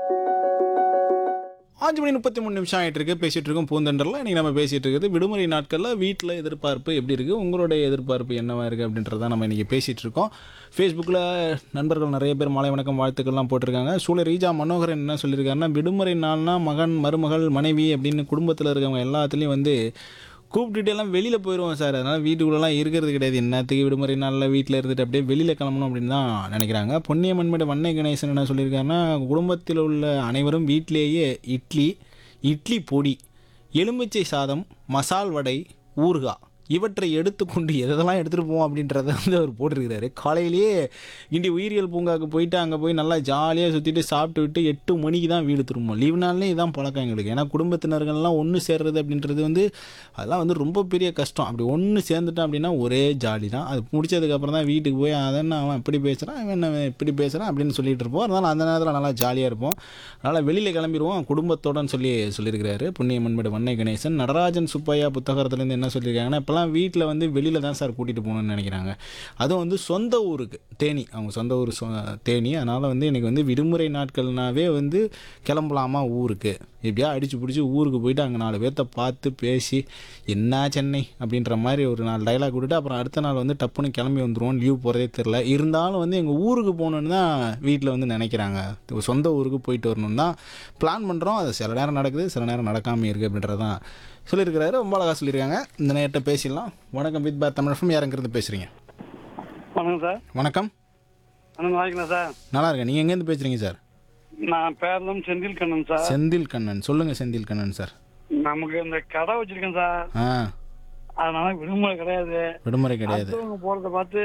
அஞ்சு மணி முப்பத்தி மூணு நிமிஷம் ஆகிட்டு இருக்கு பேசிட்டு இருக்கோம் பூந்தண்டரில் இன்றைக்கி நம்ம பேசிட்டு இருக்குது விடுமுறை நாட்களில் வீட்டில் எதிர்பார்ப்பு எப்படி இருக்குது உங்களுடைய எதிர்பார்ப்பு என்னவா இருக்குது அப்படின்றத நம்ம இன்றைக்கி பேசிகிட்டு இருக்கோம் ஃபேஸ்புக்கில் நண்பர்கள் நிறைய பேர் மாலை வணக்கம் வாழ்த்துக்கள்லாம் போட்டிருக்காங்க சூழல் ரீஜா மனோகரன் என்ன சொல்லியிருக்காருன்னா விடுமுறை நாள்னா மகன் மருமகள் மனைவி அப்படின்னு குடும்பத்தில் இருக்கவங்க எல்லாத்துலேயும் வந்து கூப்பிட்டுட்டு எல்லாம் வெளியில் போயிடுவோம் சார் அதனால் வீட்டுக்குள்ளெல்லாம் இருக்கிறது கிடையாது என்னத்துக்கு விடுமுறை நாளில் வீட்டில் இருந்துட்டு அப்படியே வெளியில் கிளம்பணும் அப்படின்னு தான் நினைக்கிறாங்க பொன்னியம்மன்மேடு வண்ணை கணேசன் என்ன சொல்லியிருக்காருன்னா குடும்பத்தில் உள்ள அனைவரும் வீட்டிலேயே இட்லி இட்லி பொடி எலுமிச்சை சாதம் மசால் வடை ஊறுகாய் இவற்றை எடுத்துக்கொண்டு எதெல்லாம் எடுத்துகிட்டு போவோம் அப்படின்றத வந்து அவர் போட்டிருக்கிறாரு காலையிலேயே இண்டி உயிரியல் பூங்காவுக்கு போயிட்டு அங்கே போய் நல்லா ஜாலியாக சுற்றிட்டு சாப்பிட்டு விட்டு எட்டு மணிக்கு தான் வீடு திரும்பும் லீவ் நாள்லேயே இதான் பழக்கம் எங்களுக்கு ஏன்னா குடும்பத்தினர்கள்லாம் ஒன்று சேர்றது அப்படின்றது வந்து அதெல்லாம் வந்து ரொம்ப பெரிய கஷ்டம் அப்படி ஒன்று சேர்ந்துட்டோம் அப்படின்னா ஒரே ஜாலி தான் அது முடிச்சதுக்கப்புறம் தான் வீட்டுக்கு போய் அதென்ன அவன் இப்படி பேசுகிறான் அவன் என்ன இப்படி பேசுகிறான் அப்படின்னு சொல்லிட்டு இருப்போம் அதனால் அந்த நேரத்தில் நல்லா ஜாலியாக இருப்போம் அதனால் வெளியில் கிளம்பிடுவோம் குடும்பத்தோடன்னு சொல்லி சொல்லியிருக்கிறாரு புண்ணியமன்படு வண்ணை கணேசன் நடராஜன் சுப்பையா புத்தகத்துலேருந்து என்ன சொல்லியிருக்காங்கன்னா இப்போலாம் வீட்டில் வந்து வெளியில் தான் சார் கூட்டிகிட்டு போகணும்னு நினைக்கிறாங்க அதுவும் வந்து சொந்த ஊருக்கு தேனி அவங்க சொந்த ஊர் சொ தேனி அதனால் வந்து எனக்கு வந்து விடுமுறை நாட்கள்னாவே வந்து கிளம்பலாமா ஊருக்கு எப்படியா அடித்து பிடிச்சி ஊருக்கு போயிட்டு அங்கே நாலு பேர்த்த பார்த்து பேசி என்ன சென்னை அப்படின்ற மாதிரி ஒரு நாலு டைலாக் விட்டுட்டு அப்புறம் அடுத்த நாள் வந்து டப்புன்னு கிளம்பி வந்துடுவோம் லீவ் போகிறதே தெரில இருந்தாலும் வந்து எங்கள் ஊருக்கு போகணுன்னு தான் வீட்டில் வந்து நினைக்கிறாங்க சொந்த ஊருக்கு போயிட்டு வரணும்னு தான் பிளான் பண்ணுறோம் அது சில நேரம் நடக்குது சில நேரம் நடக்காமல் இருக்குது அப்படின்றது தான் சொல்லியிருக்கிறாரு ரொம்ப அழகாக சொல்லியிருக்காங்க இந்த நேரத்தை பேசிடலாம் வணக்கம் வித் பார் தமிழ் யாருங்கிறது பேசுகிறீங்க வணக்கம் சார் வணக்கம் வணக்கம் நாளைக்குண்ணா சார் நல்லா இருக்கேன் நீங்கள் எங்கேருந்து பேசுகிறீங்க சார் நான் பேரளம் செந்தில் கண்ணன் சார் செந்தில் கண்ணன் சொல்லுங்கள் செந்தில் கண்ணன் சார் நமக்கு இந்த கடை வச்சிருக்கேன் சார் ஆ அதனால விடுமுறை கிடையாது விடுமுறை கிடையாது அடுத்தவங்க போறத பார்த்து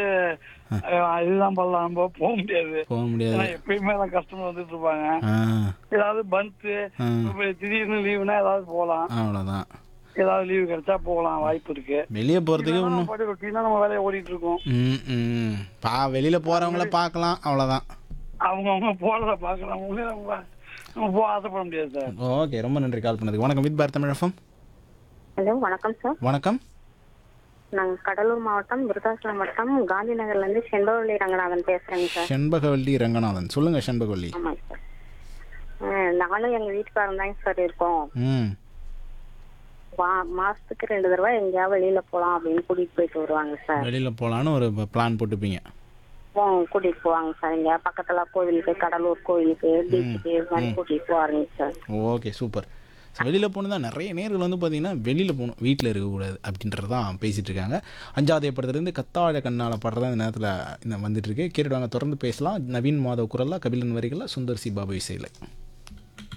அஹ், இதுதான் பண்ணலாம் நம்ம போக முடியாது போக முடியாது ஏன்னா எப்பயுமே தான் கஸ்டமர் வந்துட்டு இருப்பாங்க ஆ ஏதாவது பந்து ஆ. இப்ப திடீர்னு லீவுனா ஏதாவது போகலாம் அவ்வளோதான் ஏதாவது லீவு கிடைச்சா போகலாம் வாய்ப்பு இருக்கு வெளியே போகிறதுக்கு இல்லைன்னா ஒன்றும் நம்ம பாட்டுக்கு ரொட்டீனா நம்ம வேலையை ஓடிட்டு இருக்கோம் ம் ம் பா வெளியில் போகிறவங்கள பார்க்கலாம் அவ்வளோதான் அவங்க அவங்க போறத பார்க்கலாம் உங்களே நம்ம நம்ம போக ஆசைப்பட முடியாது சார் ஓகே ரொம்ப நன்றி கால் பண்ணதுக்கு வணக்கம் வித் பார் தமிழ் எஃப்எம் ஹலோ வணக்கம் சார் வணக்கம் நாங்கள் கடலூர் மாவட்டம் விருதாச்சலம் வட்டம் காந்தி நகர்ல இருந்து செண்பவள்ளி ரங்கநாதன் பேசுறேங்க சார் செண்பகவல்லி ரங்கநாதன் சொல்லுங்கள் செண்பகவல்லி ஆமாங்க சார் அஹ், நானும் எங்க வீட்டுக்காரன் தாங்க சார் இருக்கோம் ம் வா மாசத்துக்கு ரெண்டு தடவை எங்கேயாவது வெளியில போலாம் அப்படின்னு கூட்டிட்டு போயிட்டு வருவாங்க சார் வெளியில் போகலான்னு ஒரு பிளான் போட்டுப்பீங்க போ கூட்டிட்டு போவாங்க சார் இங்க பக்கத்துல கோவிலுக்கு கடலூர் கோவிலுக்கு பீச்சுக்கு இது மாதிரி கூட்டிட்டு போவாருங்க சார் ஓகே சூப்பர் ஸோ வெளியில் போகணும் தான் நிறைய நேர்கள் வந்து பார்த்தீங்கன்னா வெளியில் போகணும் வீட்டில் இருக்கக்கூடாது அப்படின்றது தான் பேசிகிட்டு இருக்காங்க அஞ்சாவது படத்துலேருந்து கத்தாழ கண்ணால் படுறதா இந்த நேரத்தில் இந்த வந்துட்டு இருக்கு கேட்டுட்டு வாங்க தொடர்ந்து பேசலாம் நவீன் மாதவ் குரலா கபிலன் வரிகளா சுந்தர் சி பாபு இசையில்